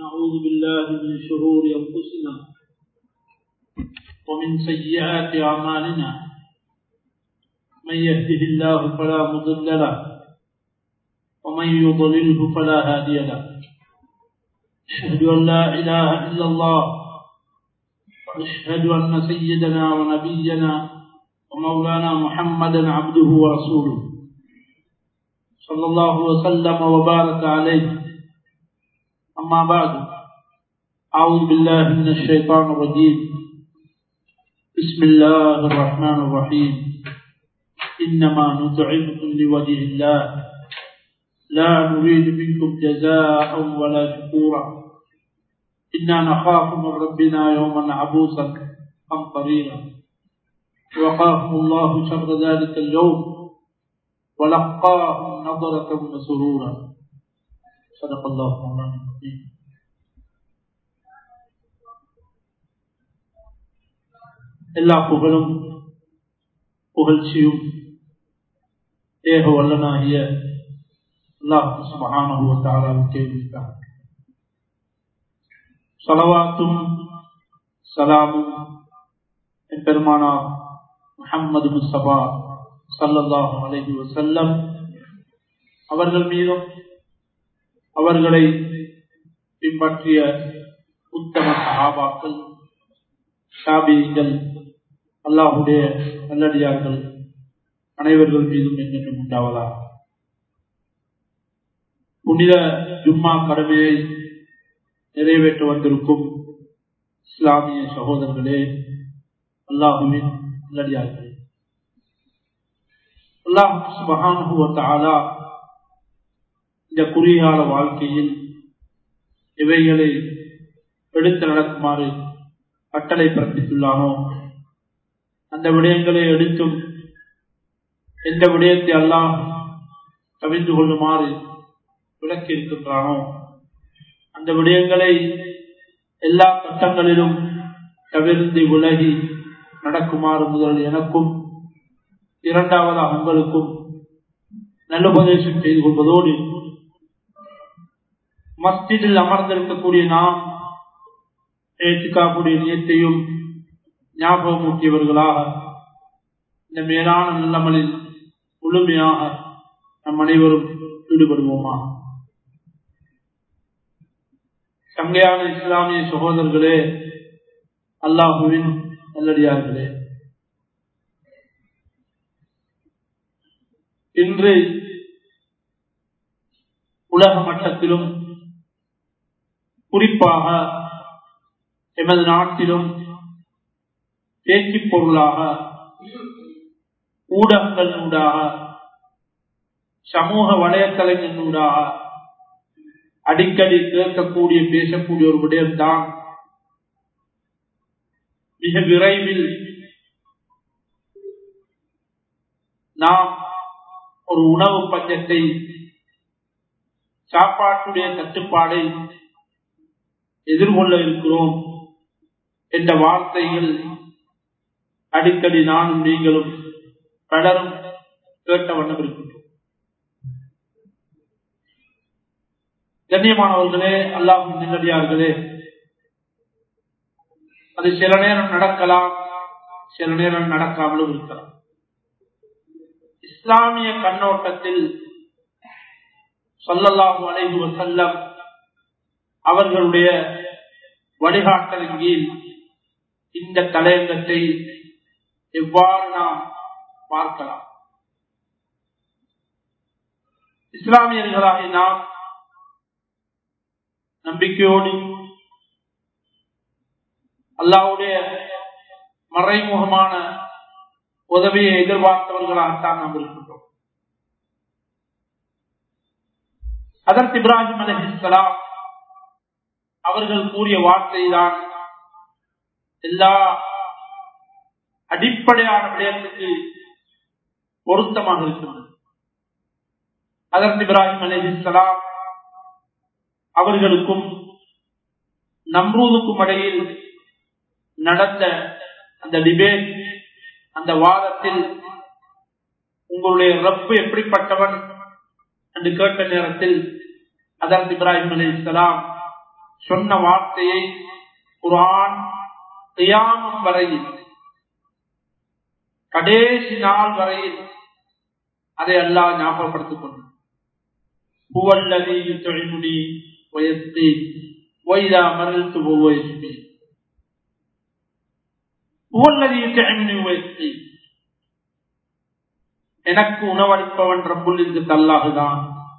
ونعوذ بالله من شرور أنفسنا ومن سيئات أعمالنا من يهده الله فلا مضل له ومن يضلله فلا هادي له أشهد أن لا إله إلا الله وأشهد أن سيدنا ونبينا ومولانا محمدا عبده ورسوله صلى الله وسلم وبارك عليه أما بعد أعوذ بالله من الشيطان الرجيم بسم الله الرحمن الرحيم إنما نطعمكم لوجه الله لا نريد منكم جزاء ولا شكورا إنا نخاف من ربنا يوما عبوسا قمطريرا وقاهم الله شر ذلك اليوم ولقاهم نظرة وسرورا صدق الله مولانا العظيم எல்லா புகழும் புகழ்ச்சியும் ஏக வல்லனாகிய அல்லாஹ் சுபஹானஹுவத்தாலாவுக்கே இருக்கிறார் சலவாத்தும் சலாமும் என் பெருமானார் முஹம்மது முஸ்தபா சல்லல்லாஹு அலஹி வசல்லம் அவர்கள் மீதும் அவர்களை பின்பற்றிய உத்தம சகாபாக்கள் ஷாபியங்கள் அல்லாஹுடைய நல்லடியார்கள் அனைவர்கள் மீதும் என்னென்றும் உண்டாவதா புனித ஜும்மா கடமையை நிறைவேற்ற வந்திருக்கும் இஸ்லாமிய சகோதரர்களே அல்லாஹுவின் நல்லடியார்களே அல்லாஹ் சுபகானுவத்தாலா இந்த குறுகியால வாழ்க்கையில் இவைகளை எடுத்து நடக்குமாறு கட்டளை பிறப்பித்துள்ளானோ அந்த விடயங்களை எடுத்தும் எந்த விடயத்தை அல்லாஹ் கவிழ்ந்து கொள்ளுமாறு விளக்கி இருக்கின்றானோ அந்த விடயங்களை எல்லா கட்டங்களிலும் தவிர்த்து விலகி நடக்குமாறு முதல் எனக்கும் இரண்டாவதாக உங்களுக்கும் நல்லுபதேசம் செய்து கொள்வதோடு மஸ்ஜிதில் அமர்ந்திருக்கக்கூடிய நாம் ஏற்றுக்காக்கூடிய நியத்தையும் ஞாபகமூட்டியவர்களாக இந்த மேலான நல்லமலில் முழுமையாக நம் அனைவரும் ஈடுபடுவோமா சங்கையான இஸ்லாமிய சகோதரர்களே அல்லாஹுவின் நல்லடியார்களே இன்று உலக மட்டத்திலும் குறிப்பாக எமது நாட்டிலும் பேச்சு பொருளாக ஊடகங்களினூடாக சமூக வலைத்தளங்களினூடாக அடிக்கடி கேட்கக்கூடிய பேசக்கூடிய ஒரு விடயம்தான் மிக விரைவில் நாம் ஒரு உணவு பஞ்சத்தை சாப்பாட்டுடைய தட்டுப்பாடை எதிர்கொள்ள இருக்கிறோம் என்ற வார்த்தைகள் அடிக்கடி நானும் நீங்களும் பலரும் கேட்ட வண்ணம் இருக்கின்றோம் கண்ணியமானவர்களே அல்லாஹும் நிம்மதியார்களே அது சில நேரம் நடக்கலாம் சில நேரம் நடக்காமலும் இருக்கலாம் இஸ்லாமிய கண்ணோட்டத்தில் சொல்லல்லாஹு அலைஹி வசல்லம் அவர்களுடைய வழிகாட்டலின் கீழ் இந்த தலையங்கத்தை எவ்வாறு நாம் பார்க்கலாம் இஸ்லாமியர்களாக நாம் நம்பிக்கையோடு அல்லாவுடைய மறைமுகமான உதவியை எதிர்பார்த்தவர்களாகத்தான் நாம் இருக்கின்றோம் அதற்கு இப்ராஹிம் அலஹிஸ்லாம் அவர்கள் கூறிய வார்த்தை தான் எல்லா அடிப்படையான விடயத்துக்கு பொருத்தமாக இருக்கிறது அதற்கு இப்ராஹிம் அலஹிஸ்லாம் அவர்களுக்கும் நம்ரூதுக்கும் இடையில் நடந்த அந்த டிபேட் அந்த வாதத்தில் உங்களுடைய ரப்பு எப்படிப்பட்டவன் என்று கேட்ட நேரத்தில் அதற்கு இப்ராஹிம் அலி இஸ்லாம் சொன்ன வார்த்தையை குரான் தியாமம் வரையில் கடைசி நாள் வரையில் அதை எல்லாம் ஞாபகப்படுத்திக் கொண்டார் எனக்கு உணவளிப்பவன் ரப்புல் இருந்து தல்லாகுதான்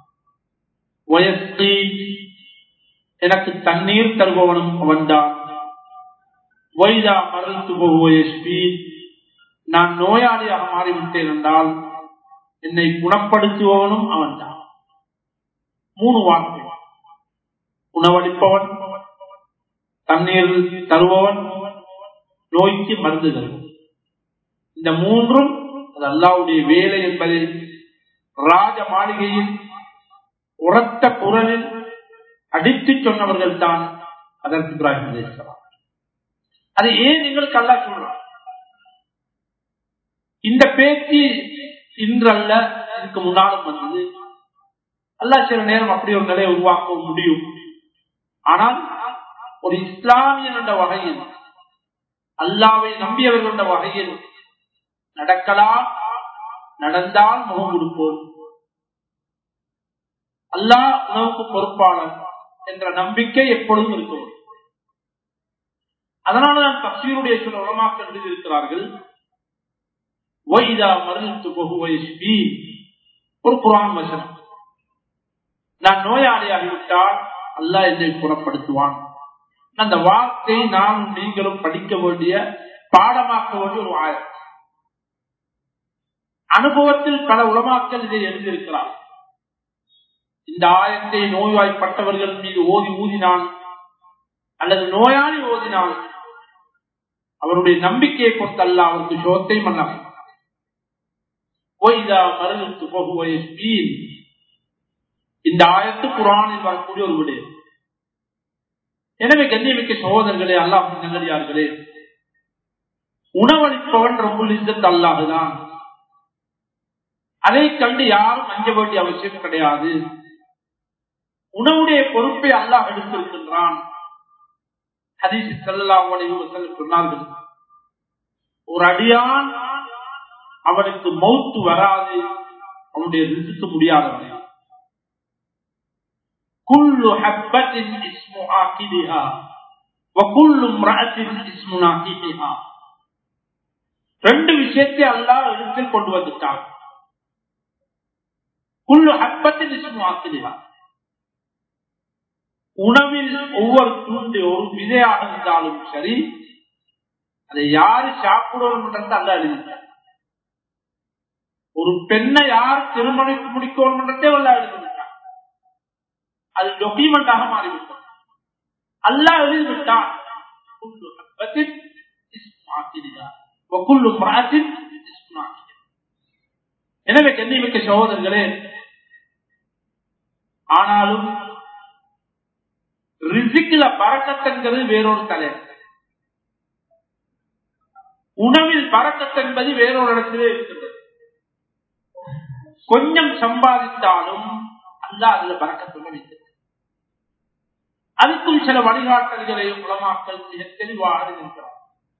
எனக்கு தண்ணீர் தருபவனும் அவன்தான் வைதா மரத்து போகுவயஸ்பி நான் நோயாளியாக மாறிவிட்டேன் என்றால் என்னை குணப்படுத்துபவனும் அவன்தான் மூணு வார்த்தை உணவளிப்பவன் தண்ணீர் தருபவன் நோய்க்கு மருந்து தருபவன் இந்த மூன்றும் அது அல்லாவுடைய வேலை என்பதை ராஜ மாளிகையில் உரத்த குரலில் அடித்து சொன்னவர்கள் தான் அதற்கு இப்ராஹிம் அலிஸ்லாம் அது ஏன் எங்களுக்கு அல்லா சொல்றான் இந்த பேச்சு இன்றல்ல இதுக்கு முன்னாலும் வந்தது அல்லா சில நேரம் அப்படி ஒரு நிலையை உருவாக்க முடியும் ஆனால் ஒரு இஸ்லாமியன் என்ற வகையில் அல்லாவை நம்பியவர்கள் என்ற வகையில் நடக்கலாம் நடந்தால் முகம் கொடுப்போம் அல்லாஹ் உணவுக்கு பொறுப்பாளர் என்ற நம்பிக்கை எப்பொழுதும் இருக்கும் அதனாலதான் தப்சீருடைய சில உலமாக்கள் எழுதியிருக்கிறார்கள் ஒரு குரான் வசனம் நான் நோயாளியாகிவிட்டால் அல்லாஹ் என்னை குணப்படுத்துவான் அந்த வார்த்தை நாம் நீங்களும் படிக்க வேண்டிய பாடமாக்க வேண்டிய ஒரு ஆயம் அனுபவத்தில் பல உலமாக்கள் இதை எழுதியிருக்கிறார் இந்த ஆயத்தை நோய்வாய்ப்பட்டவர்கள் மீது ஓதி ஊதினால் அல்லது நோயாளி ஓதினால் அவருடைய நம்பிக்கையை பொறுத்தல்ல அவருக்கு சோத்தை மன்னவர் மருந்துக்கு போகுவ இந்த ஆயத்து குரானில் வரக்கூடிய ஒரு விடயம் எனவே கண்ணியமிக்க சகோதரர்களே அல்லாஹ் நல்லடியார்களே உணவளிப்பவன் ரொம்ப இஸ்ஸத் அல்லாஹுதான் அதை கண்டு யாரும் அஞ்ச வேண்டிய அவசியம் கிடையாது உணவுடைய பொறுப்பை அல்லாஹ் எடுத்திருக்கின்றான் ஹதீஸ் செல்லலாம் சொன்னார்கள் ஒரு அடியான் அவனுக்கு மௌத்து வராது அவனுடைய ரிசுக்கு முடியாதவன் குல்லு ஹப்பத்தின் இஸ்மு ஆக்கிதிஹா வகுல்லு மிரஅத்தின் இஸ்மு நாக்கிதிஹா ரெண்டு விஷயத்தை அல்லாஹ் எழுத்தில் கொண்டு வந்துட்டான் குல்லு ஹப்பத்தின் இஸ்மு ஆக்கிதிஹா உணவில் ஒவ்வொரு துண்டு ஒரு விதையாக இருந்தாலும் சரி அதை யாரு சாப்பிடுவோம் அல்ல எழுதிட்டார் ஒரு பெண்ணை யார் திருமணம் முடிக்கணும் என்றதே அல்ல எழுதிவிட்டார் அது டொக்குமெண்டாக மாறிவிட்டது அல்லா எழுதிவிட்டான் எனவே கண்ணிமிக்க சகோதரர்களே ஆனாலும் ரிசிக்கில பறக்கத்தென்கிறது வேறொரு தலை உணவில் பறக்கத்தென்பது வேறொரு இடத்திலே இருக்கின்றது கொஞ்சம் சம்பாதித்தாலும் அல்ல அதுல பறக்கத்துள்ள வைத்தது அதுக்கும் சில வழிகாட்டல்களையும் உலமாக்கள் மிக தெளிவாக இருக்கிறார்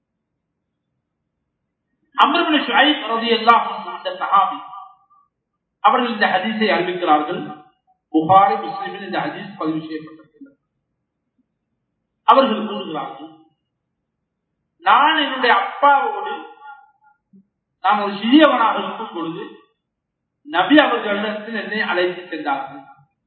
அமர்பின் ஷுஐப் ரலியல்லாஹு அன்ஹு இந்த சஹாபி அவர்கள் இந்த ஹதீஸை அறிவிக்கிறார்கள் புகாரி முஸ்லிமில் இந்த ஹதீஸ் பதிவு செய்யப்பட்டிருக்கிறது அவர்கள் கூறுகிறார்கள் நான் என்னுடைய அப்பாவோடு நான் ஒரு சிறியவனாக இருக்கும் பொழுது நபி அவர்களிடத்தில் என்னை அழைத்து சென்றார்கள்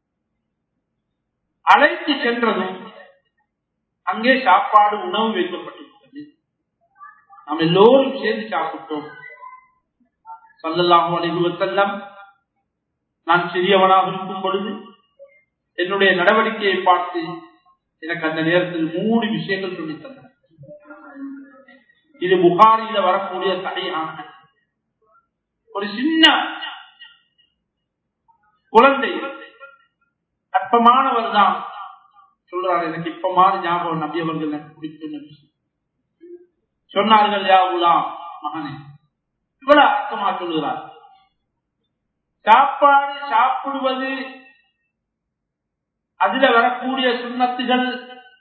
அழைத்து சென்றதும் அங்கே சாப்பாடு உணவு வைக்கப்பட்டிருக்கிறது நாம் எல்லோரும் சேர்ந்து சாப்பிட்டோம் சொல்லலாம் அலைவசல்லம் நான் சிறியவனாக இருக்கும் பொழுது என்னுடைய நடவடிக்கையை பார்த்து எனக்கு அந்த நேரத்தில் மூணு விஷயங்கள் சொல்லி தந்தன இது புகாரியில வரக்கூடிய தடையான ஒரு சின்ன குழந்தை அற்பமானவர் தான் சொல்றாரு எனக்கு இப்ப மாதிரி ஞாபகம் நபி அவர்கள் எனக்கு பிடிக்கும் சொன்னார்கள் யாவுலாம் மகனே இவ்வளவு அர்த்தமா சொல்லுகிறார் சாப்பாடு சாப்பிடுவது அதுல வரக்கூடிய சுண்ணத்துகள்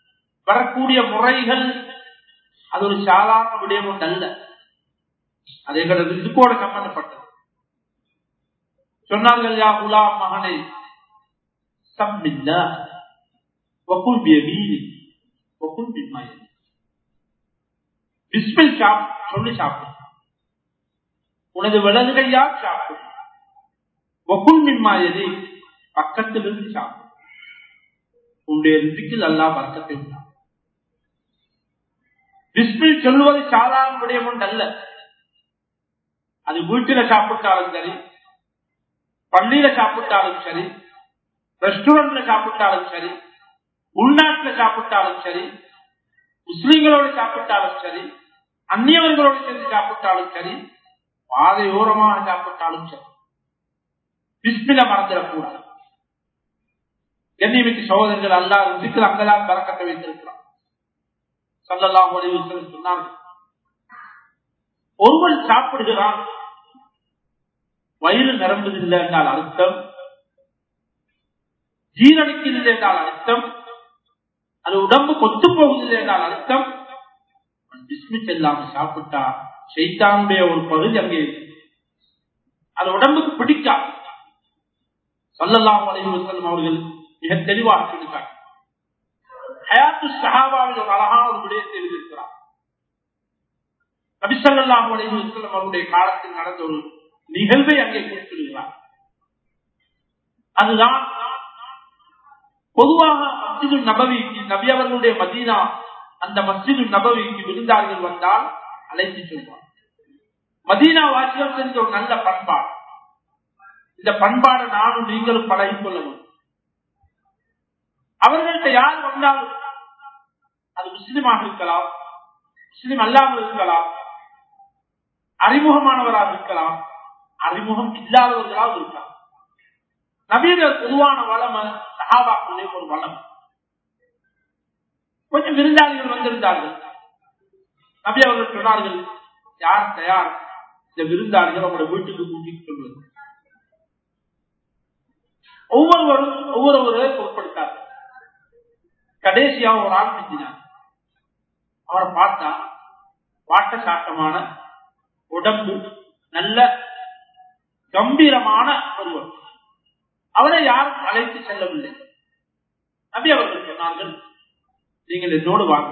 வரக்கூடிய முறைகள் அது ஒரு சாதாரண விடயம் ஒன்று அல்ல அது எங்களது இதுக்கோட சம்பந்தப்பட்டது சொன்னார்கள் யா குலாம் மகனை சம்மில்ல வகுல் பியமீனி வகுல் பின்மாயி பிஸ்மில் சாப் சொல்லி சாப்பிடும் உனது வலது கையால் சாப்பிடும் வகுல் மின்மாயதி பக்கத்திலிருந்து சாப்பிடும் உன்னுடைய ரிசிக்கில் அல்லா பறக்கத்தை உண்டாம் பிஸ்மில் சொல்வது சாதாரண விடயம் ஒன்று அல்ல அது வீட்டில சாப்பிட்டாலும் சரி பள்ளியில சாப்பிட்டாலும் சரி ரெஸ்டாரண்ட்ல சாப்பிட்டாலும் சரி உள்நாட்டுல சாப்பிட்டாலும் சரி முஸ்லீம்களோடு சாப்பிட்டாலும் சரி அந்நியவர்களோடு சேர்ந்து சாப்பிட்டாலும் சரி பாதையோரமாக சாப்பிட்டாலும் சரி பிஸ்மில மறந்துடக்கூடாது கண்ணியமிக்கு சகோதரர்கள் அல்லாத ருசிக்கு அங்கதான் பறக்கத்தை வைத்திருக்கிறார் சொல்லலாம் சொன்னார்கள் ஒருவன் சாப்பிடுகிறான் வயிறு நிரம்புதில்லை என்றால் அர்த்தம் ஜீரணிக்கவில்லை என்றால் அர்த்தம் அது உடம்பு கொத்து போவதில்லை என்றால் அர்த்தம் பிஸ்மி செல்லாம சாப்பிட்டா செய்தானுடைய ஒரு பகுதி அங்கே அது உடம்புக்கு பிடிக்காது சொல்லலாம் செல்லும் அவர்கள் மிக தெளிவாக சொல்லிட்டாங்க ஹயாத்து சஹாபாவில் ஒரு அழகான ஒரு விடயத்தை எழுதியிருக்கிறார் நபிசல்லாஹு அலைஹி வஸல்லம் அவருடைய காலத்தில் நடந்த ஒரு நிகழ்வை அங்கே குறிப்பிடுகிறார் அதுதான் பொதுவாக மஸ்ஜிது நபவிக்கு நபி அவர்களுடைய மதீனா அந்த மஸ்ஜிது நபவிக்கு விருந்தார்கள் வந்தால் அழைத்து செல்வார் மதீனா வாசிகள் சென்ற ஒரு நல்ல பண்பாடு இந்த பண்பாடு நானும் நீங்களும் பழகிக் கொள்ள வேண்டும் அவர்கள்ட்ட யார் வந்தாலும் அது முஸ்லிமாக இருக்கலாம் முஸ்லிம் அல்லாமல் இருக்கலாம் அறிமுகமானவராக இருக்கலாம் அறிமுகம் இல்லாதவர்களாக இருக்கலாம் நவீன பொதுவான வளம் சகாபாக்களே ஒரு வளம் கொஞ்சம் விருந்தாளிகள் வந்திருந்தார்கள் நபி அவர்கள் சொன்னார்கள் யார் தயார் இந்த விருந்தாளிகள் அவங்களோட வீட்டுக்கு கூட்டிட்டு சொல்வது ஒவ்வொருவரும் ஒவ்வொருவரை பொருட்படுத்தார்கள் கடைசியா ஒரு ஆள் செஞ்சினார் அவரை பார்த்தா வாட்ட சாட்டமான உடம்பு நல்ல கம்பீரமான ஒருவர் அவரை யாரும் அழைத்து செல்லவில்லை நபி அவர்கள் சொன்னார்கள் நீங்கள் என்னோடு வாங்க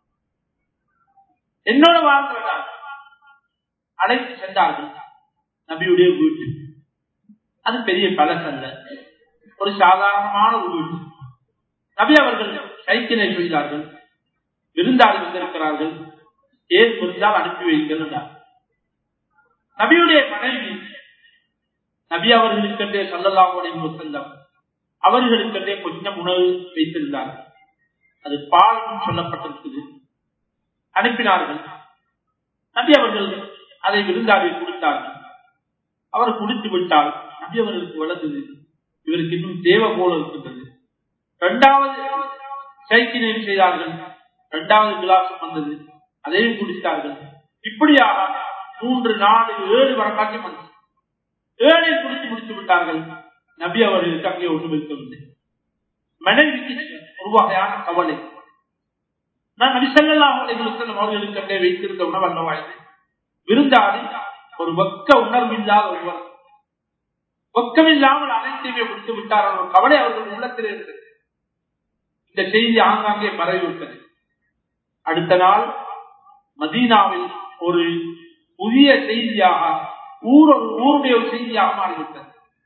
என்னோட வாழ்கிறதா அழைத்து சென்றார்கள் நபியுடைய வீட்டு அது பெரிய பலசல்ல ஒரு சாதாரணமான ஒரு வீடு நபி அவர்கள் சைக்கிளை செய்தார்கள் விருந்தாளி வந்திருக்கிறார்கள் ஏன் விருந்தால் அனுப்பி வைங்கள் என்றார் நபியுடைய மனைவி நபி அவர்களுக்கென்றே சொல்லலாமுடைய செல்லம் அவர்களுக்கென்றே கொஞ்சம் உணவு வைத்திருந்தார்கள் அது பால் சொல்லப்பட்டிருக்குது அனுப்பினார்கள் நபி அவர்கள் அதை விருந்தாளி கொடுத்தார்கள் அவர் குடித்து விட்டால் நபி அவர்களுக்கு வளர்ந்தது இவருக்கு இன்னும் தேவை போல இருக்கின்றது இரண்டாவது சைக்கிளை செய்தார்கள் இரண்டாவது கிளாஸும் வந்தது அதையும் குடித்தார்கள் இப்படியாக மூன்று நாலு ஏழு வரக்காட்சியும் வந்தது ஏழை குடித்து முடித்து விட்டார்கள் நபி அவர்களுக்கு அங்கே ஒன்றும் இருக்கவில்லை மனைவிக்கு ஒரு வகையான கவலை நான் நபி செல்லலாம் அவர்களுக்கு அங்கே வைத்திருந்த உணவு அல்லவா இது விருந்தாளி ஒரு வெக்க உணர்வு இல்லாத ஒருவர் வெக்கமில்லாமல் அனைத்தையுமே முடித்து விட்டார் ஒரு கவலை அவர்கள் உள்ளத்தில் இருந்தது இந்த செய்தி ஆங்காங்கே பரவிவிட்டது அடுத்த நாள் மதீனாவில் ஒரு புதிய செய்தியாக ஊர் ஒரு ஊருடைய ஒரு செய்தியாக மாறிவிட்டது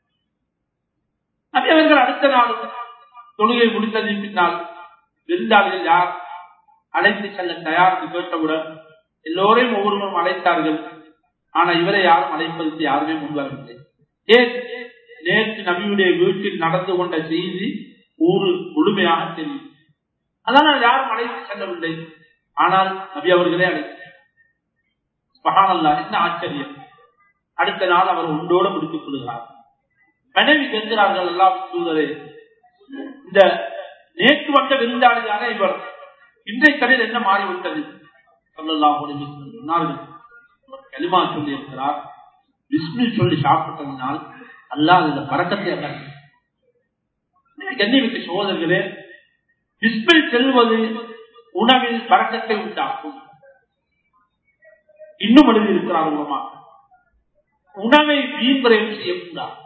அவர்கள் அடுத்த நாள் தொழுகை முடித்ததின் பின்னால் விருந்தாளிகள் யார் அழைத்து செல்ல தயார் என்று கேட்டவுடன் எல்லோரையும் ஒவ்வொருவரும் அழைத்தார்கள் ஆனா இவரை யாரும் அழைப்பதற்கு யாருமே முன்வரவில்லை ஏன் நேற்று நபியுடைய வீட்டில் நடந்து கொண்ட செய்தி ஊரு முழுமையாக தெரியும் அதனால் யாரும் அழைத்து செல்லவில்லை ஆனால் நபி அவர்களே அழைத்தார் மகானல்லா என்ன ஆச்சரியம் அடுத்த நாள் அவர் உண்டோடு முடித்துக் கொள்கிறார் மனைவி கேட்கிறார்கள் எல்லாம் தூதரே இந்த நேற்று வந்த விருந்தாளியான இவர் இன்றைய கடையில் என்ன மாறிவிட்டது சொல்லலாம் சொன்னார்கள் களிமா சொல்லி இருக்கிறார் விஷ்ணு சொல்லி சாப்பிட்டதினால் அல்லாத இந்த பறக்கத்தை அல்ல கண்ணிமிக்க சோதர்களே விஸ்மில் செல்வது உணவில் பறக்கத்தை உண்டாக்கும் இன்னும் எழுதி இருக்கிறார் உலமாக உணவை வீண்பிரயம் செய்யக்கூடாது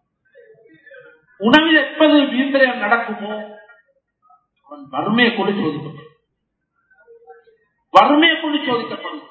உணவில் எப்போது வீண்பிரயம் நடக்குமோ அவன் வறுமையை கொண்டு சோதிக்கப்படும் வறுமையை கொண்டு சோதிக்கப்படும்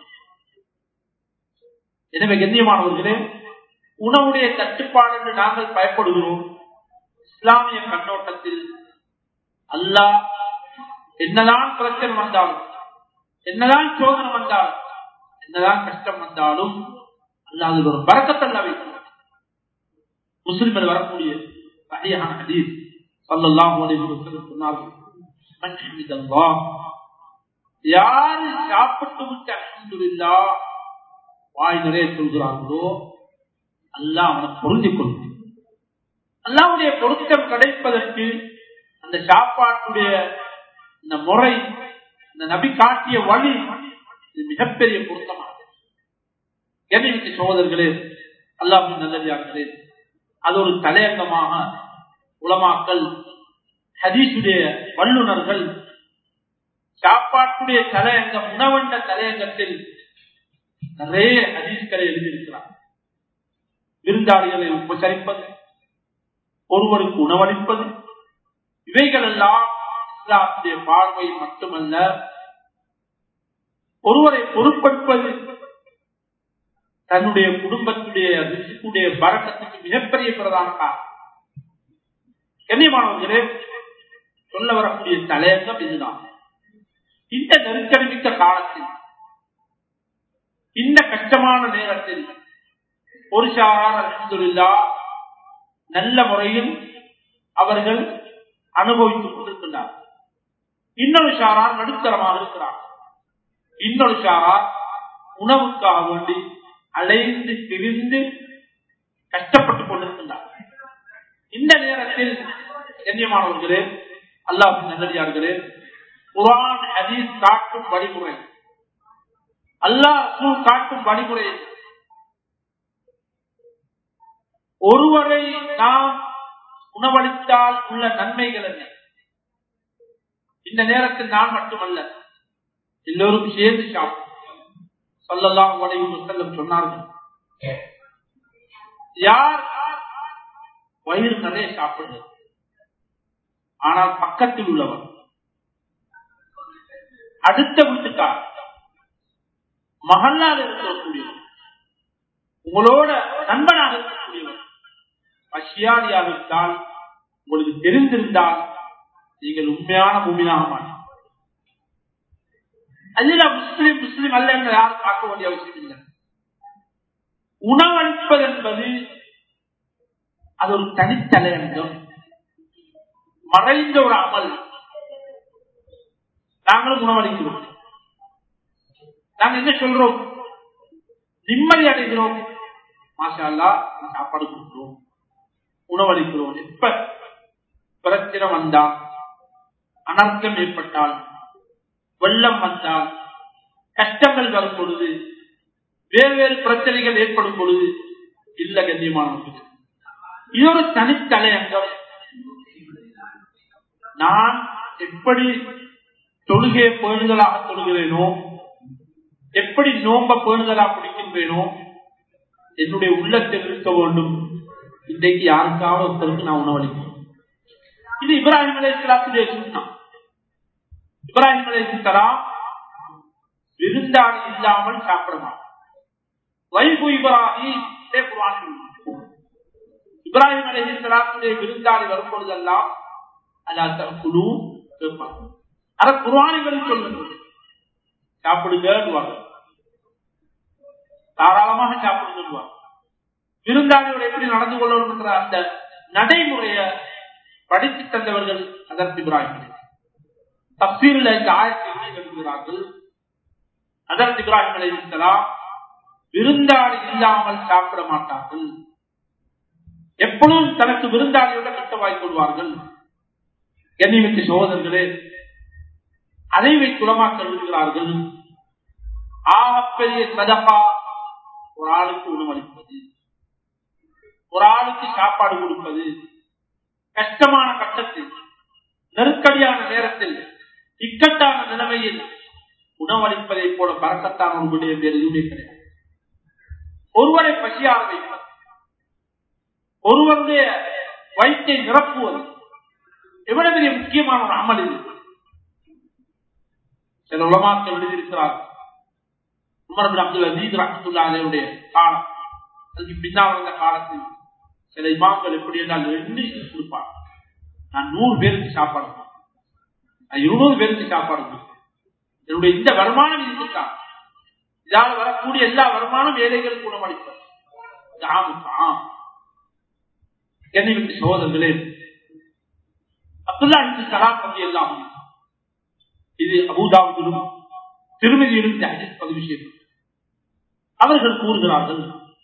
எனவே கண்ணியமானவர்களே உணவுடைய தட்டுப்பாடு என்று நாங்கள் பயப்படுகிறோம் இஸ்லாமிய கண்ணோட்டத்தில் அல்லாஹ் என்னதான் பிரச்சனை வந்தாலும் என்னதான் சோதனை வந்தாலும் என்னதான் கஷ்டம் வந்தாலும் அல்ல அதில் ஒரு பறக்கத்தல்ல வைக்கும் முஸ்லிம்கள் வரக்கூடிய சரியான ஹதீஸ் சல்லல்லாஹு அலைஹி வஸல்லம் சொன்னார்கள் மன் ஹமிதல்லாஹ் யார் சாப்பிட்டு விட்டு அல்ஹம்துலில்லாஹ் வாய் நிறைய சொல்கிறார்களோ அல்லாஹ் அவனை பொருந்திக் கொள்ளும் அல்லாவுடைய பொருத்தம் கிடைப்பதற்கு அந்த சாப்பாட்டுடைய இந்த முறை இந்த நபி காட்டிய வழி இது மிகப்பெரிய பொருத்தமானது என்னைக்கு சோதர்களே அல்லாஹின் நல்லதார்களே அது ஒரு தலையங்கமாக உலமாக்கல் ஹதீசுடைய வல்லுநர்கள் சாப்பாட்டுடைய தலையங்கம் உணவண்ட தலையங்கத்தில் நிறைய ஹதீஸ்களை எழுதியிருக்கிறார் விருந்தாளிகளை உபசரிப்பது ஒருவருக்கு உணவளிப்பது இவைகள் எல்லாம் இஸ்லாத்துடைய பார்வை மட்டுமல்ல ஒருவரை பொருட்படுப்பது தன்னுடைய குடும்பத்துடைய ரிசுக்குடைய பறக்கத்துக்கு மிகப்பெரிய பிரதான காரணம் கண்ணியமானவர்களே சொல்ல வரக்கூடிய தலையங்கம் இதுதான் இந்த நெருக்கடி மிக்க காலத்தில் இந்த கஷ்டமான நேரத்தில் ஒரு சாரார் அலமதுல்லா நல்ல முறையில் அவர்கள் அனுபவித்துக் கொண்டிருக்கின்றார் இன்னொரு சாரார் நடுத்தரமாக இருக்கிறார் இன்னொரு சாரார் உணவுக்காக வேண்டி அலைந்து திரிந்து கஷ்டப்பட்டுக் கொண்டிருக்கின்றார் இந்த நேரத்தில் கண்ணியமானவர்களே அல்லாஹ் நல்லடியார்களே குரான் ஹதீஸ் காட்டும் வழிமுறை அல்லாஹ் ரசூல் காட்டும் வழிமுறை ஒருவரை நாம் உணவளித்தால் உள்ள நன்மைகள் என்ன இந்த நேரத்தில் நான் மட்டுமல்ல எல்லோரும் சேர்ந்து சாப்பிடும் சொல்லலாம் வளைவு செல்லம் சொன்னார்கள் யார் வயிறு நிறைய சாப்பிடுறது ஆனால் பக்கத்தில் உள்ளவர் அடுத்த வீட்டுக்கார் மகளால் இருக்கக்கூடியவர் உங்களோட நண்பனாக இருக்கக்கூடியவர் பசியாதியாக இருந்தால் உங்களுக்கு தெரிந்திருந்தால் நீங்கள் உண்மையான பூமியாக மாட்டீங்க அதுல முஸ்லிம் முஸ்லிம் அல்ல என்று யாரும் பார்க்க வேண்டிய அவசியம் இல்லை உணவளிப்பது என்பது அது ஒரு தனித்தலையங்கம் மறைந்த ஒரு அமல் நாங்களும் உணவளிக்கிறோம் நாங்க என்ன சொல்றோம் நிம்மதி அடைகிறோம் மாஷா சாப்பாடு கொடுக்கிறோம் உணவளிக்கிறோம் எப்ப பிரச்சனை வந்தால் அனர்த்தம் ஏற்பட்டால் வெள்ளம் வந்தால் கஷ்டங்கள் வரும் பொழுது வேறு வேறு பிரச்சனைகள் ஏற்படும் பொழுது இல்ல கண்ணியமானவர்கள் இது ஒரு தனித்தலையங்கம் நான் எப்படி தொழுகையை பேணுதலாக தொழுகிறேனோ எப்படி நோம்ப பேணுதலாக பிடிக்கின்றேனோ என்னுடைய உள்ளத்தில் இருக்க வேண்டும் இன்றைக்கு யாருக்காவது ஒருத்தருக்கு நான் உணவளிக்கிறேன் இது இப்ராஹிம் அலையாத்துடைய சுண்ணம் இப்ராஹிம் அலையாம் விருந்தாளி இல்லாமல் சாப்பிட மாட்டார் வைபு இப்ராஹிம் இப்ராஹிம் அலைஹிஸ்லாத்துடைய விருந்தாளி வரும் பொழுதெல்லாம் அல்லா குழு கேட்பாங்க அத குர்வானிகளில் சொல்லுங்க சாப்பிடுங்க தாராளமாக சாப்பிடுங்க விருந்தாளியோட எப்படி நடந்து கொள்ளணும் என்ற அந்த நடைமுறைய படித்து தந்தவர்கள் அதற்கு இப்ராஹிம் தப்சீரில் இந்த ஆயத்தை எழுதுகிறார்கள் அதற்கு இப்ராஹிம் அலைஹிஸ்லாம் விருந்தாளி இல்லாமல் சாப்பிட மாட்டார்கள் எப்பொழுதும் தனக்கு விருந்தாளியோட கட்டவாய் கொள்வார்கள் கண்ணியமிக்க சோதர்களே அதை வைத்துலமாக்க எழுதுகிறார்கள் ஆகப்பெரிய சதகா ஒரு ஆளுக்கு உணவளிப்பது ஒரு ஆளுக்கு சாப்பாடு கொடுப்பது கஷ்டமான கட்டத்தில் நெருக்கடியான நேரத்தில் இக்கட்டான நிலைமையில் உணவளிப்பதை போல பறக்கத்தான ஒரு விடயம் வேறு எதுவுமே கிடையாது ஒருவரை பசியார வைப்பது ஒருவருடைய வயிற்றை நிரப்புவது எவ்வளவு பெரிய முக்கியமான ஒரு அமல் இது சில உலமாக்கள் எழுதியிருக்கிறார்கள் உமர் பின் அப்துல் அசீஸ் ரஹத்துல்லா அலையுடைய காலம் அதுக்கு பின்னால் வந்த காலத்தில் சில இமாம்கள் எப்படி என்றால் எண்ணி கொடுப்பார் நான் நூறு பேருக்கு சாப்பாடு கொடுப்பேன். நான் இருநூறு பேருக்கு சாப்பாடு கொடுப்பேன். என்னுடைய இந்த வருமானம் இதுக்குத்தான் இதால் வரக்கூடிய எல்லா வருமானம் ஏழைகளுக்கு உணவளிப்பது ஆம் என்னை சோதர்களே அப்துல்லா இந்த சலாம் பற்றி எல்லாம் இது அபுதாபிலும் திருமதியிலும் இந்த ஹதீஸ் பதிவு செய்யப்பட்டது அவர்கள் கூறுகிறார்கள்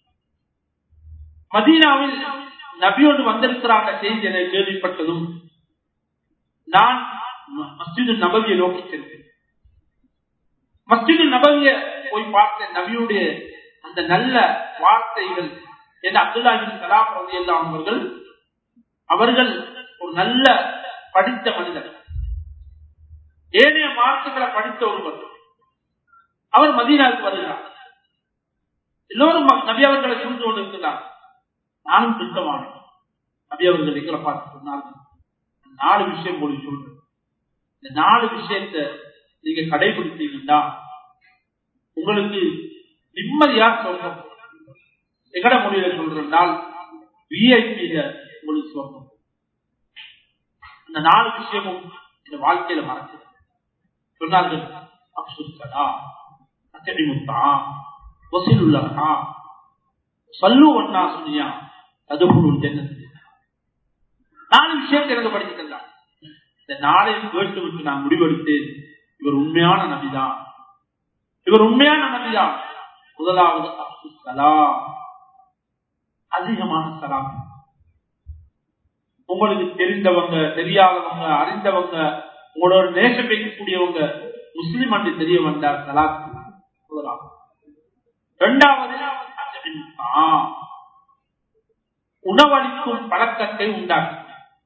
மதீனாவில் நபியோடு வந்திருக்கிறாங்க செய்தி என கேள்விப்பட்டதும் நான் மஸ்ஜிது நபவியை நோக்கி சென்றேன் மஸ்ஜிது நபவிய போய் பார்த்த நபியுடைய அந்த நல்ல வார்த்தைகள் என்ற அப்துல்லாஹின் கலாம் ரதியல்லாம் அவர்கள் அவர்கள் ஒரு நல்ல படித்த மனிதர் ஏனைய மார்க்குகளை படித்த ஒருவர் அவர் மதீனாவுக்கு வருகிறார் எல்லோரும் நபி அவர்களை சூழ்ந்து கொண்டிருக்கிறார் நானும் திட்டமானேன் நபி அவர்கள் எங்களை பார்த்து சொன்னார்கள் நாலு விஷயம் போல சொல்றேன் இந்த நாலு விஷயத்தை நீங்க கடைபிடித்தீங்கன்னா உங்களுக்கு நிம்மதியா சொல்றோம் எங்கட மொழியில சொல்றால் விஐபியில உங்களுக்கு சொல்றோம் இந்த நாலு விஷயமும் இந்த வாழ்க்கையில மறக்கிறது சொன்னார்கள் அப்சுத்தலா அத்தடிமுத்தா வசூலுள்ளா சல்லு ஒன்னா சொன்னியா அதுக்குள் ஜன்னத்து நாலு விஷயத்தை எனக்கு படித்து தந்தார் இந்த நாளையும் கேட்டு விட்டு நான் முடிவெடுத்தேன் இவர் உண்மையான நபிதான் இவர் உண்மையான நபிதான் முதலாவது அப்து சலாம் அதிகமான சலாம் உங்களுக்கு தெரிந்தவங்க தெரியாதவங்க அறிந்தவங்க உங்களோட நேசம் வைக்கக்கூடியவங்க முஸ்லிம் அன்று தெரிய வந்தார் சலாத் முதலாவது இரண்டாவது உணவளிக்கும் பழக்கத்தை உண்டாக்கும்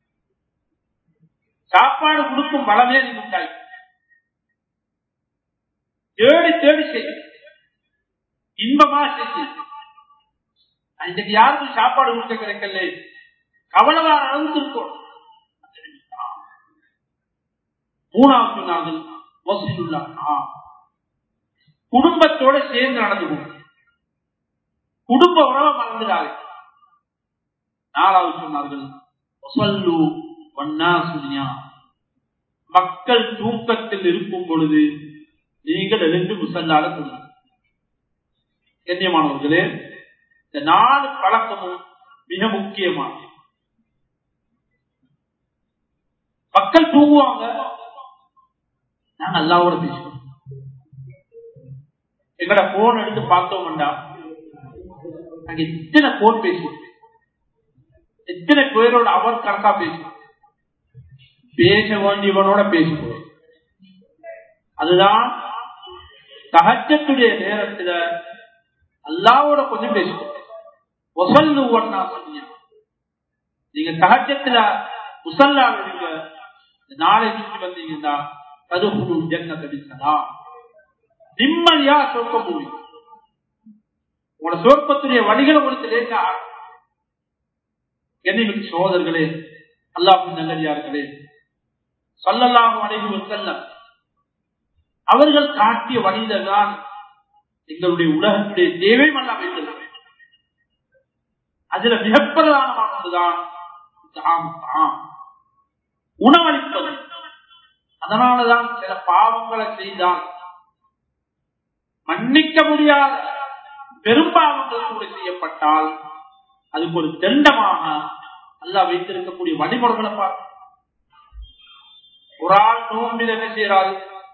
சாப்பாடு கொடுக்கும் வளமே நீங்க உண்டாக்கி தேடி தேடி செய்ய இன்பமா செய்ய இன்னைக்கு யாருக்கும் சாப்பாடு கொடுக்க கிடைக்கல கவலவார அளவுக்கு இருக்கும் மூணாவது சொன்னார்கள் வசூலுள்ளா குடும்பத்தோட சேர்ந்து நடந்து கொண்டு குடும்ப உறவை மறந்துடாது நாலாவது சொன்னார்கள் வசல்லு வண்ணா சுனியா மக்கள் தூக்கத்தில் இருக்கும் பொழுது நீங்கள் எழுந்து முசல்லாட கொடுங்க கண்ணியமானவர்களே இந்த நாலு பழக்கமும் மிக முக்கியமானது மக்கள் தூங்குவாங்க நாங்க அல்லாவோட பேசுவோம் எங்கட போன் எடுத்து பார்த்தோம்டா அங்க எத்தனை போன் பேசுவோம் எத்தனை பேரோட அவர் கணக்கா பேசுவோம் பேச வேண்டியவனோட பேசுவோம் அதுதான் தகச்சத்துடைய நேரத்துல அல்லாவோட கொஞ்சம் பேசுவோம் ஒசல்லு ஒன்னா சொன்னீங்க நீங்க தகச்சத்துல முசல்லா இருங்க நாளை சுற்றி வந்தீங்கன்னா கதுகுழு ஜன்ன தடிசலாம் நிம்மதியா சொர்க்கம் போவீங்க உங்களோட சொர்க்கத்துடைய வழிகளை உங்களுக்கு லேசா என்னைக்கு சோதர்களே அல்லாஹின் நல்லடியார்களே சொல்லலாம் அடைவு செல்லம் அவர்கள் காட்டிய வழியில தான் எங்களுடைய உலகத்துடைய தேவை மல்லா வைத்திருக்க அதுல மிக பிரதானமானதுதான் உணவளிப்பது அதனாலதான் சில பாவங்களை செய்தால் மன்னிக்க முடியாத பெரும்பாவங்கள் கூட செய்யப்பட்டால் அதுக்கு ஒரு தண்டமாக அல்ல வைத்திருக்கக்கூடிய வழிமுறைகளை பார்க்க ஒரு ஆள் நோம்பில் என்ன செய்யறாரு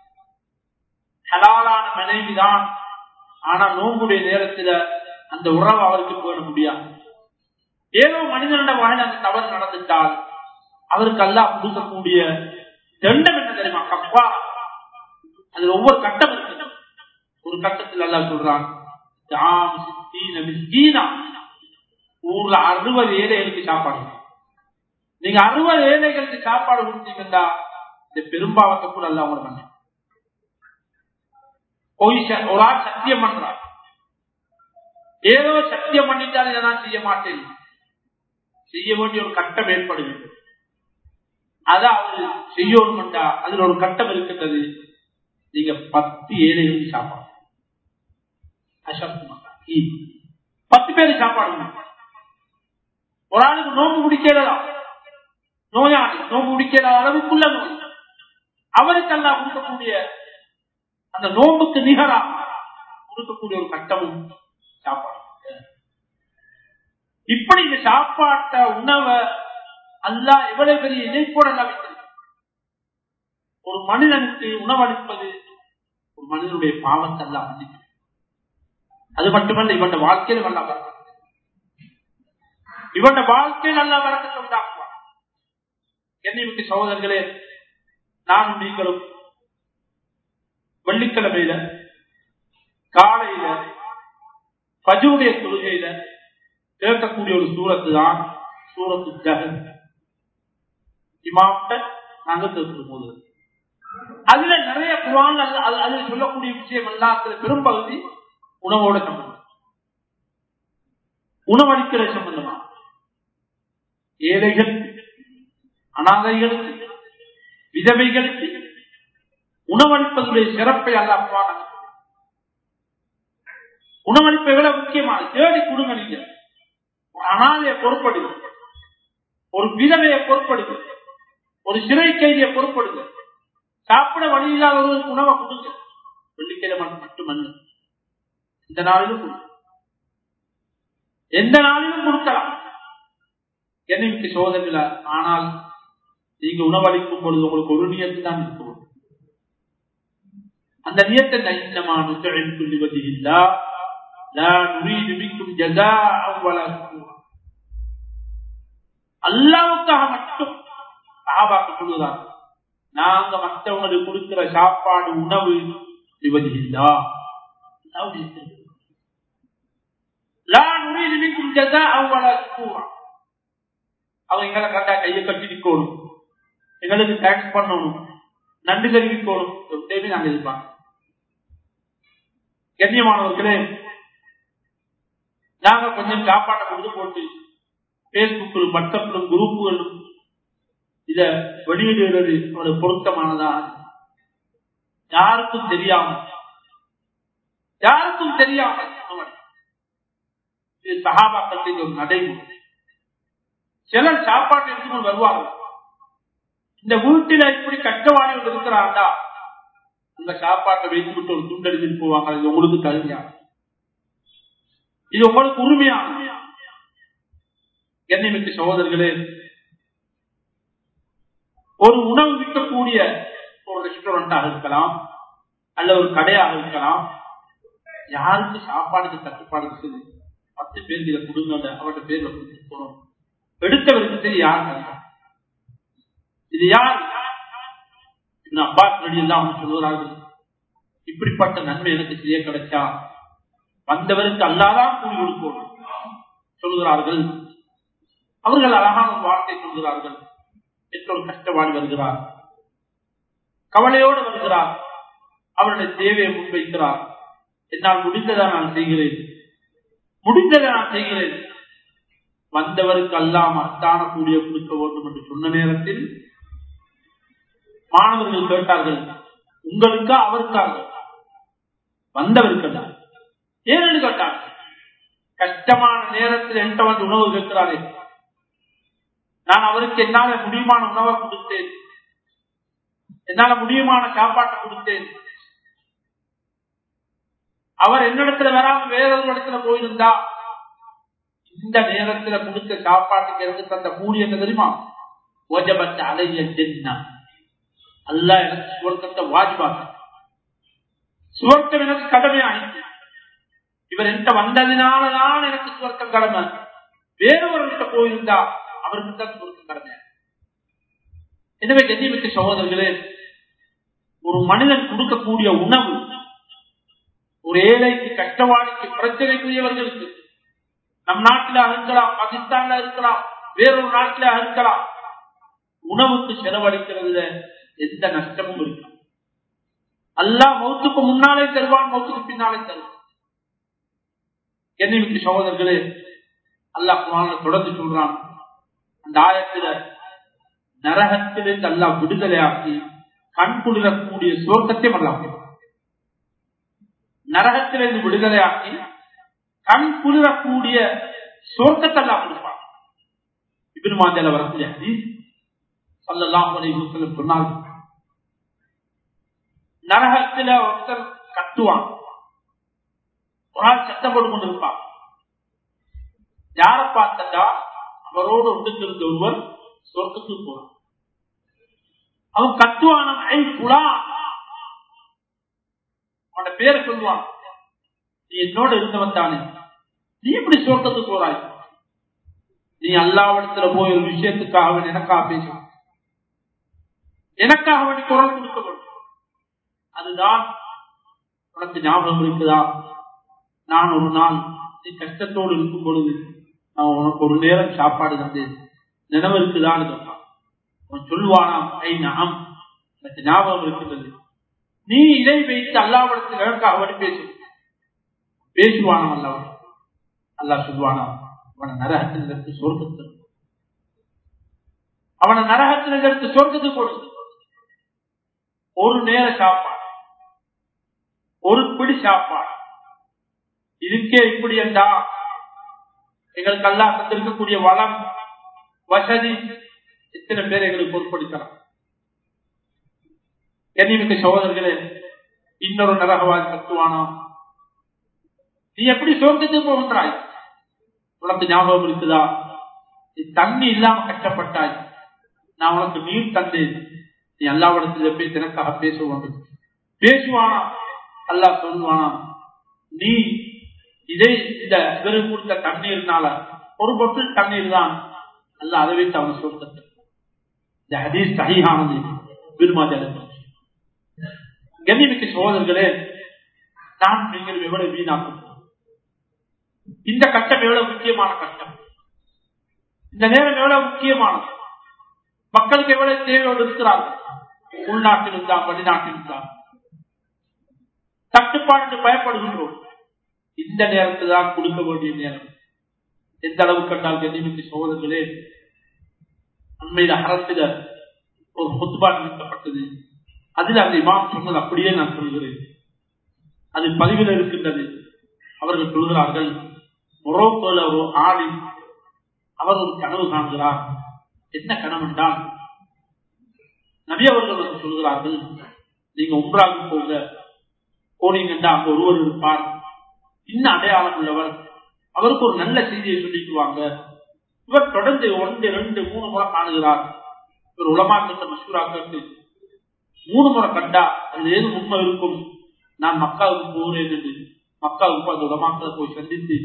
ஹலாலான மனைவிதான் ஆனா நோம்புடைய நேரத்துல அந்த உறவு அவருக்கு போயிட முடியாது ஏதோ மனிதனிட வாயில் அந்த தவறு நடந்துட்டால் அவருக்கு அல்லா கொடுக்கக்கூடிய தண்டம் என்ன தெரியுமா கப்பா அதுல ஒவ்வொரு கட்டம் இருக்கு ஒரு கட்டத்தில் அல்லா சொல்றான் ஊர்ல அறுபது ஏழைகளுக்கு சாப்பாடு நீங்க அறுபது ஏழைகளுக்கு சாப்பாடு கொடுத்தீங்கன்னா இந்த பெரும்பாவத்தை கூட அல்ல அவங்க பண்ண பொய் ஒரு ஆள் சத்தியம் பண்றார் ஏதோ சத்தியம் பண்ணிட்டால் இதை நான் செய்ய மாட்டேன் செய்ய வேண்டிய ஒரு கட்டம் ஏற்படுகிறது அதாவது செய்யணும்டா அதுல ஒரு கட்டம் இருக்கின்றது நீங்க பத்து ஏழைகளுக்கு சாப்பாடு பத்து பேருக்கு சாப்பாடு ஒரு ஆளுக்கு நோம்பு முடிக்கலாம் நோயாளி நோம்பு முடிக்கிற அளவுக்குள்ள நோய் அவருக்கெல்லாம் கொடுக்கக்கூடிய அந்த நோம்புக்கு நிகரா கொடுக்கக்கூடிய ஒரு கட்டமும் சாப்பாடு இப்படி இந்த சாப்பாட்ட உணவை அல்ல எவ்வளவு பெரிய இணைப்போட வைத்திருக்க ஒரு மனிதனுக்கு உணவளிப்பது ஒரு மனிதனுடைய பாவத்தை எல்லாம் மன்னிக்கும் அது மட்டுமல்ல இவன் வாழ்க்கையில் நல்லா வரணும் இவன் வாழ்க்கையில் நல்லா வரக்கத்தை உண்டாக்குவான் என்னைக்கு சகோதரர்களே நானும் நீங்களும் வெள்ளிக்கிழமையில காலையில பஜுடைய தொழுகையில கேட்கக்கூடிய ஒரு சூரத்து தான் சூரத்து ஜகன் இமாம்கிட்ட நாங்க கேட்கும் போது அதுல நிறைய குரான் அதுல சொல்லக்கூடிய விஷயம் எல்லாத்துல பெரும்பகுதி உணவோட சம்பந்தம் உணவளிக்கிற சம்பந்தமா ஏழைகள் அனாதைகளுக்கு விதவைகளுக்கு உணவளிப்பதுடைய சிறப்பை அல்லாக்குவான் உணவளிப்பு எவ்வளவு முக்கியமான தேடி கொடுங்க நீங்க ஒரு அனாதையை பொறுப்படுங்க ஒரு விதவையை பொறுப்படுங்க ஒரு சிறை கைதியை பொறுப்படுங்க சாப்பிட வழி இல்லாதவர்களுக்கு உணவை கொடுங்க வெள்ளிக்கிழமை மட்டுமல்ல இந்த நாளிலும் கொடுங்க எந்த நாளிலும் கொடுக்கலாம் என்னைக்கு சோதனைல ஆனால் நீங்க உணவளிக்கும் பொழுது உங்களுக்கு ஒரு நியத்து தான் இருக்கும் அந்த நியத்தை இன்னமா நுத்தழில் சொல்லுவது இல்லா அல்லாவுக்காக மட்டும் சாபாக்கு சொல்லுதான் நாங்க மற்றவங்களுக்கு கொடுக்கிற சாப்பாடு உணவு விவதில்லா அவங்க எங்களை கண்டா கையை கட்டி நிக்கணும் எங்களுக்கு டேக்ஸ் பண்ணணும் நன்றி தெரிவிக்கணும் எப்பயுமே நாங்க எதிர்பார்க்கணும் கண்ணியமானவர்களே நாங்க கொஞ்சம் சாப்பாட்டை கொடுத்து போட்டு பேஸ்புக்கிலும் வாட்ஸ்அப்பிலும் குரூப்புகளும் இத வெளியிடுகிறது ஒரு பொருத்தமானதா யாருக்கும் தெரியாமல் யாருக்கும் தெரியாமல் இது சகாபாக்கத்தின் ஒரு நடைமுறை சிலர் சாப்பாட்டு எடுத்துக்கொண்டு வருவார்கள் இந்த வீட்டில இப்படி கஷ்டவாளிகள் இருக்கிறாண்டா அந்த சாப்பாட்டை வைத்து விட்டு ஒரு துண்டு எடுத்துட்டு போவாங்க இது உங்களுக்கு தகுதியான இது உங்களுக்கு உரிமையான கண்ணியமிக்க சகோதரர்களே ஒரு உணவு விற்கக்கூடிய ஒரு ரெஸ்டாரண்டாக இருக்கலாம் அல்ல ஒரு கடையாக இருக்கலாம் யாருக்கு சாப்பாடுக்கு தட்டுப்பாடு இருக்குது பத்து பேர் இதை கொடுங்க அவர்கிட்ட பேர்ல கொடுத்துட்டு போறோம் எடுத்தவருக்கு சரி யார் இது யார் அப்பாஸ் ரெடி எல்லாம் சொல்லுகிறார்கள் இப்படிப்பட்ட நன்மை எனக்கு செய்ய கிடைச்சா வந்தவருக்கு அல்லாதான் கூலி கொடுக்கணும் சொல்லுகிறார்கள் அவர்கள் அழகான ஒரு வார்த்தை சொல்கிறார்கள் பெற்றோர் கஷ்டவாடி வருகிறார் கவலையோடு வருகிறார் அவருடைய தேவையை முன்வைக்கிறார் என்னால் முடிந்ததை நான் செய்கிறேன் முடிந்ததை நான் செய்கிறேன் வந்தவருக்கு அல்லாம் அத்தான கூடிய கொடுக்க வேண்டும் என்று சொன்ன நேரத்தில் மாணவர்கள் கேட்டார்கள் உங்களுக்கா அவருக்காக வந்தவருக்கல்ல ஏன்னு கேட்டாங்க கஷ்டமான நேரத்தில் என்கிட்ட வந்து உணவு கேட்கிறாரே நான் அவருக்கு என்னால முடியுமான உணவை கொடுத்தேன் என்னால முடியுமான சாப்பாட்டை கொடுத்தேன் அவர் என்னிடத்துல வராம வேறொரு இடத்துல போயிருந்தா இந்த நேரத்துல கொடுத்த சாப்பாட்டுக்கு எனக்கு தந்த கூலி என்ன தெரியுமா ஓஜபத்த அலைய ஜென்னா அல்ல எனக்கு சுவர்க்கத்தை வாஜிபாக சுவர்க்கம் எனக்கு கடமையாயிற்று இவர் என்கிட்ட வந்ததினாலதான் எனக்கு சுவர்க்கம் கடமை வேறொருவர்கிட்ட போயிருந்தா அவருக்கு தான் சுவர்க்கம் கடமை எனவே கண்ணியமிக்க சகோதரர்களே ஒரு மனிதன் கொடுக்கக்கூடிய உணவு ஒரு ஏழைக்கு கஷ்டவாளிக்கு பிரச்சனைக்குரியவர்களுக்கு நம் நாட்டில இருக்கலாம் பாகிஸ்தான்ல இருக்கலாம் வேறொரு நாட்டில இருக்கலாம் உணவுக்கு செலவழிக்கிறதுல எந்த நஷ்டமும் இருக்காது அல்லாஹ் மௌத்துக்கு முன்னாலே தருவான் மௌத்துக்கு பின்னாலே தருவான் என்னைக்கு சகோதரர்களே அல்லாஹ் குரான தொடர்ந்து சொல்றான் அந்த ஆயத்துல நரகத்திலிருந்து அல்லாஹ் விடுதலையாக்கி கண் குளிரக்கூடிய சுவர்க்கத்தை அல்லாஹ் நரகத்திலிருந்து விடுதலையாக்கி கண் குளிரக்கூடிய சுவர்க்கத்தை அல்லாஹ் கொடுப்பான் இபின் மாஜால வரக்கூடிய ஹதீஸ் சல்லல்லாஹு அலைஹி வஸல்லம் சொன்னார் நரகத்துல ஒருத்தர் கத்துவான் ஒரு ஆள் சத்தம் போட்டு கொண்டிருப்பான் யார பார்த்தா அவரோடு ஒன்றுக்கு ஒருவர் சொர்க்கத்துக்கு போறான் அவன் கத்துவான ஐ புலா அவனோட பேரை சொல்லுவான் நீ என்னோட இருந்தவன் தானே நீ எப்படி சொர்க்கத்துக்கு போறாய் நீ அல்லாவிடத்துல போய் ஒரு விஷயத்துக்காக அவன் எனக்காக பேசுவான் எனக்காக அவன் குரல் கொடுக்க வேண்டும் அதுதான் உனக்கு ஞாபகம் இருக்குதா நான் ஒரு நாள் நீ கஷ்டத்தோடு இருக்கும் பொழுது நான் உனக்கு ஒரு நேரம் சாப்பாடு தந்தேன் நினைவு இருக்குதான்னு கேட்பான் அவன் சொல்லுவானாம் ஐ நாம் எனக்கு ஞாபகம் இருக்கின்றது நீ இதை வைத்து அல்லாவிடத்தில் எனக்காக அவன் பேசு பேசுவானாம் அல்லாவன் அல்லா சொல்லுவானா அவனை நரகத்தில் எடுத்து சொர்க்கத்தில் அவனை நரகத்தில் எடுத்து சொர்க்கத்துக்கு கொடுத்து ஒரு நேர சாப்பாடு ஒரு பிடி சாப்பாடு இதுக்கே இப்படி என்றா எங்களுக்கு அல்லா தந்திருக்கக்கூடிய வளம் வசதி எத்தனை பேர் எங்களுக்கு பொருட்படுத்தலாம் கண்ணிமிக்க சகோதரர்களே இன்னொரு நரகவாதி கத்துவானா நீ எப்படி சொர்க்கத்துக்கு போகின்றாய் உனக்கு ஞாபகம் இருக்குதா நீ தண்ணி இல்லாம கஷ்டப்பட்டாய் நான் உனக்கு நீர் தந்தேன் நீ அல்லாவிடத்துல போய் எனக்காக பேசுவாங்க பேசுவானா அல்லா சொல்லுவானா நீ இதை இந்த இவரு கொடுத்த தண்ணீர்னால ஒரு பொட்டில் தண்ணீர் தான் அல்ல அதை வைத்து அவன் சொர்க்கத்தை இந்த ஹதீஸ் சகியானது பெருமாஜால கண்ணிமிக்க சோதர்களே நான் நீங்கள் எவ்வளவு வீணாக்கும் இந்த கட்டம் எவ்வளவு முக்கியமான கட்டம் இந்த நேரம் எவ்வளவு முக்கியமானது மக்களுக்கு எவ்வளவு தேவையோடு இருக்கிறார்கள் உள்நாட்டில் இருந்தா வெளிநாட்டில் இருந்தா தட்டுப்பாடு பயப்படுகின்றோம் இந்த நேரத்தில் தான் கொடுக்க வேண்டிய நேரம் எந்த அளவு கண்டால் கண்ணிமிக்கு சோதர்களே அண்மையில அரசில ஒரு முத்துபா நிறுத்தப்பட்டது அதில் அந்த இமாம் சொன்னது அப்படியே நான் சொல்கிறேன் அது பதிவில் இருக்கின்றது அவர்கள் சொல்கிறார்கள் மொரோக்கோல ஒரு ஆளின் அவர் ஒரு கனவு காண்கிறார் என்ன கனவு என்றால் நபி அவர்கள் வந்து சொல்கிறார்கள் நீங்க உம்ராவுக்கு போங்க போனீங்கன்னா அங்க ஒருவர் இருப்பார் இன்னும் அடையாளம் உள்ளவர் அவருக்கு ஒரு நல்ல செய்தியை சொல்லிக்குவாங்க இவர் தொடர்ந்து ஒன்று ரெண்டு மூணு முறை காணுகிறார் இவர் உலமாக்கிட்ட மசூராக்கிட்டு மூணு முறை கண்டா அது ஏது உண்மை இருக்கும் நான் மக்காவுக்கு போகிறேன் என்று மக்காவுக்கு அந்த உலமாக்களை போய் சந்தித்து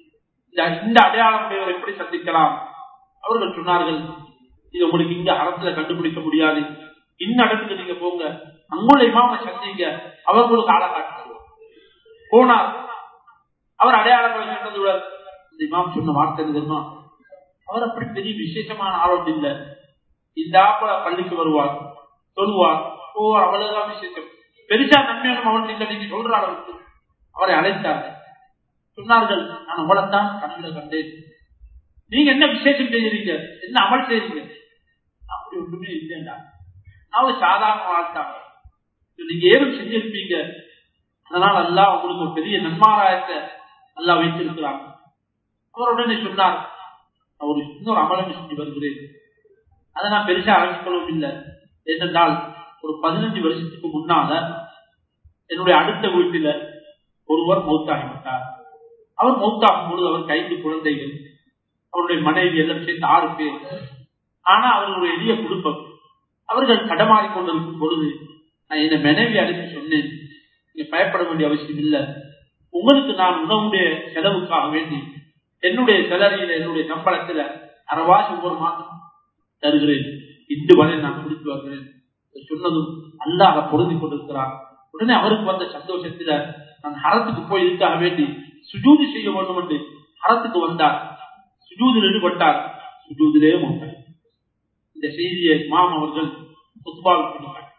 இந்த அடையாளம் உடையவர் எப்படி சந்திக்கலாம் அவர்கள் சொன்னார்கள் இது உங்களுக்கு இங்க அரசுல கண்டுபிடிக்க முடியாது இந்த இடத்துக்கு நீங்க போங்க அங்குள்ள இமாம சந்திங்க அவர்களுக்கு ஆளை காட்டுவார் போனார் அவர் அடையாளங்களை சொன்னதுடன் இந்த இமாம் சொன்ன வார்த்தை தெரியுமா அவர் அப்படி பெரிய விசேஷமான ஆளோடு இல்லை இந்த ஆப்ப பள்ளிக்கு வருவார் சொல்லுவார் ஓ அவ்வளவுதான் விசேஷம் பெருசா நன்மையான அவன் இல்லை நீங்க சொல்ற அளவுக்கு அவரை அழைத்தார்கள் சொன்னார்கள் நான் அவ்வளவுதான் கனவுல கண்டேன் நீங்க என்ன விசேஷம் செய்யறீங்க என்ன அமல் செய்றீங்க அப்படி ஒன்றுமே இல்லைண்டா நான் சாதாரண வாழ்த்தாங்க நீங்க ஏதும் செஞ்சிருப்பீங்க அதனால அல்லா உங்களுக்கு ஒரு பெரிய நன்மாராயத்தை அல்லா வைத்திருக்கிறாங்க அவர் உடனே சொன்னார் நான் ஒரு இன்னொரு அமலம் செஞ்சு வருகிறேன் அதை நான் பெருசா அழைச்சிக்கொள்ளவும் இல்லை ஏனென்றால் ஒரு பதினஞ்சு வருஷத்துக்கு முன்னால என்னுடைய அடுத்த வீட்டில ஒருவர் மௌத்தாகிவிட்டார் அவர் மௌத்தாகும் பொழுது அவருக்கு ஐந்து குழந்தைகள் அவருடைய மனைவி எல்லாம் சேர்த்து ஆறு பேர் ஆனா அவர்களுடைய எளிய குடும்பம் அவர்கள் கடமாறி கொண்டிருக்கும் பொழுது நான் என்ன மனைவி அழைத்து சொன்னேன் நீங்க பயப்பட வேண்டிய அவசியம் இல்லை உங்களுக்கு நான் உணவுடைய செலவுக்காக வேண்டி என்னுடைய செலரியில என்னுடைய சம்பளத்துல அறவாசி ஒவ்வொரு மாதம் தருகிறேன் இன்று வரை நான் கொடுத்து வருகிறேன் சொன்னதும் அல்லாத பொருந்தி கொண்டிருக்கிறார் உடனே அவருக்கு வந்த சந்தோஷத்துல நான் ஹரத்துக்கு போய் இதுக்காக வேண்டி சுஜூதி செய்ய வேண்டும் என்று ஹரத்துக்கு வந்தார் சுஜூதில் ஈடுபட்டார் சுஜூதிலே மூட்டார் இந்த செய்தியை மாம் அவர்கள் புத்பால் பண்ணினார்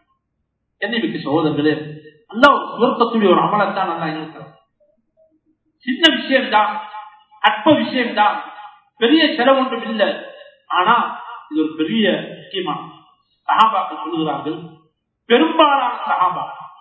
என்னைக்கு சகோதரர்களே நல்ல ஒரு சுவர்க்கத்துடைய ஒரு அமலத்தான் நல்லா இருக்கிறோம் சின்ன விஷயம்தான் அற்ப விஷயம்தான் பெரிய செலவு ஒன்றும் இல்லை ஆனா இது ஒரு பெரிய முக்கியமான சகாபாக்கள் சொல்லுகிறார்கள் பெரும்பாலான சகாபா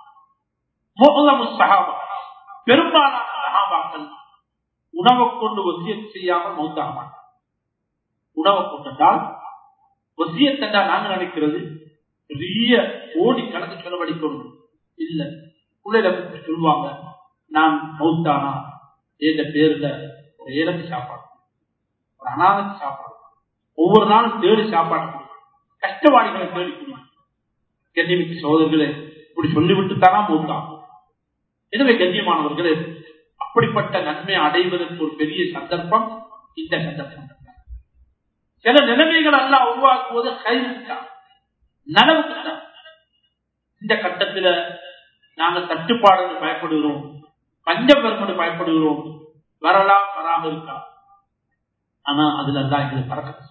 முகலமு சகாபா பெரும்பாலான சகாபாக்கள் உணவை கொண்டு வசியம் செய்யாமல் மௌத்தாக மாட்டார் உணவை கொண்டால் வசியத்தண்டா நாங்க நினைக்கிறது பெரிய கோடி கணக்கு செலவழிக்கணும் இல்ல பிள்ளைல சொல்லுவாங்க நான் மௌத்தானா என்ற பேர்ல ஒரு ஏழக்கு சாப்பாடு ஒரு அனாதைக்கு சாப்பாடு ஒவ்வொரு நாளும் தேடி சாப்பாடு கொடுக்கும் கஷ்டவாடிகளை தேடி கொடுக்கும் கண்ணியமிக்கு சோதர்களே இப்படி சொல்லிவிட்டு தானா மௌத்தாகும் எனவே கண்ணியமானவர்களே அப்படிப்பட்ட நன்மை அடைவதற்கு ஒரு பெரிய சந்தர்ப்பம் இந்த சந்தர்ப்பம் சில நிலைமைகள் அல்ல உருவாக்குவது கைதுதான் நனவுக்குத்தான் இந்த கட்டத்தில் நாங்கள் தட்டுப்பாடு பயப்படுகிறோம் பஞ்சம் பெருமடு பயப்படுகிறோம் வரலாம் வராம இருக்கா ஆனா அதுல எல்லாம் எங்களுக்கு பறக்க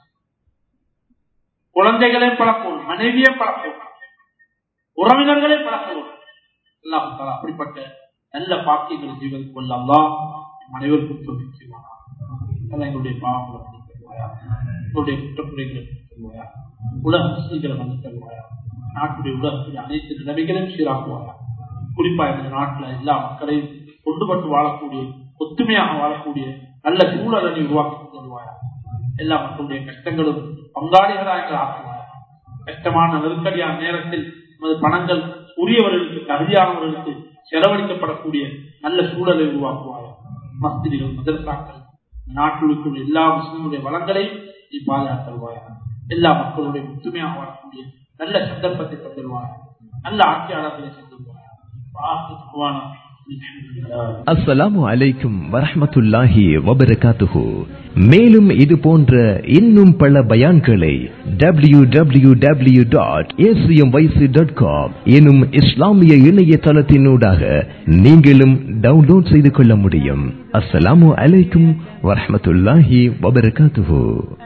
குழந்தைகளே பழக்கம் மனைவியே பழக்கம் உறவினர்களே பழக்கம் எல்லாம் அப்படிப்பட்ட நல்ல பாக்கியங்களை செய்வதற்கு வல்லல்லாம் அனைவருக்கும் சொல்லி செய்வானா எங்களுடைய பாவங்களை எங்களுடைய குற்றக்குறைகளை தருவாயா உலக முஸ்லிம்களை வந்து தருவாயா நாட்டுடைய உலகத்துடைய அனைத்து நிலைமைகளையும் சீராக்குவாயா குறிப்பா இந்த நாட்டுல எல்லா மக்களையும் கொண்டுபட்டு வாழக்கூடிய ஒத்துமையாக வாழக்கூடிய நல்ல சூழலை உருவாக்கி தருவாயா எல்லா மக்களுடைய கஷ்டங்களும் பங்காளிகளாக ஆக்குவாயா கஷ்டமான நெருக்கடியான நேரத்தில் நமது பணங்கள் உரியவர்களுக்கு தகுதியானவர்களுக்கு செலவழிக்கப்படக்கூடிய நல்ல சூழலை உருவாக்குவாயா மஸ்திரிகள் மதரசாக்கள் நாட்டில் இருக்கும் எல்லா முஸ்லிமுடைய வளங்களையும் நீ பாதுகாத்தல்வாயா எல்லா மக்களுடைய ஒத்துமையாக வாழக்கூடிய நல்ல சந்தர்ப்பத்தை தந்துடுவாயா நல்ல ஆட்சியாளர்களை தந்துடுவாயா வாக்கு அஸ்ஸலாமு அலைக்கும் வரஹ்மத்துல்லாஹி வபரகாத்துஹு மேலும் இது போன்ற இன்னும் பல பயான்களை W W W dot dot com எனும் இஸ்லாமிய இணையதளத்தினூடாக நீங்களும் டவுன்லோட் செய்து கொள்ள முடியும் அஸ்ஸலாமு அலைக்கும் வரஹ்மத்துல்லாஹி வபரகாத்துஹு